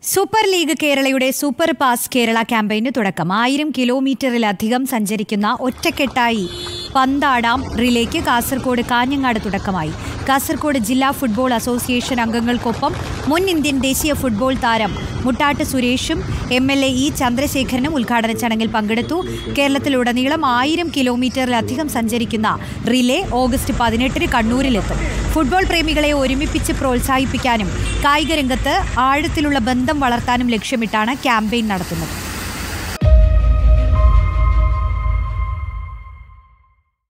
super league കേരളയുടെ super pass Kerala ക്യാമ്പയിന് തുടക്കം ആയിരം കിലോമീറ്ററിലധികം സഞ്ചരിക്കുന്ന ഒറ്റക്കെട്ടായി പന്താടാം റിലേക്ക് കാസർഗോഡ് കാഞ്ഞങ്ങാട് തുടക്കമായി കാസർഗോഡ് ജില്ലാ ഫുട്ബോൾ അസോസിയേഷൻ അംഗങ്ങൾക്കൊപ്പം മുൻ ഇന്ത്യൻ ദേശീയ ഫുട്ബോൾ താരം മുട്ടാട്ട് സുരേഷും എം എൽ എ ഇ ചന്ദ്രശേഖരനും ഉദ്ഘാടന ചടങ്ങിൽ പങ്കെടുത്തു കേരളത്തിലുടനീളം ആയിരം കിലോമീറ്ററിലധികം സഞ്ചരിക്കുന്ന റിലേ ഓഗസ്റ്റ് പതിനെട്ടിന് കണ്ണൂരിലെത്തും ഫുട്ബോൾ പ്രേമികളെ ഒരുമിപ്പിച്ച് പ്രോത്സാഹിപ്പിക്കാനും കായിക രംഗത്ത് ആഴത്തിലുള്ള ബന്ധം വളർത്താനും ലക്ഷ്യമിട്ടാണ് ക്യാമ്പയിൻ നടത്തുന്നത്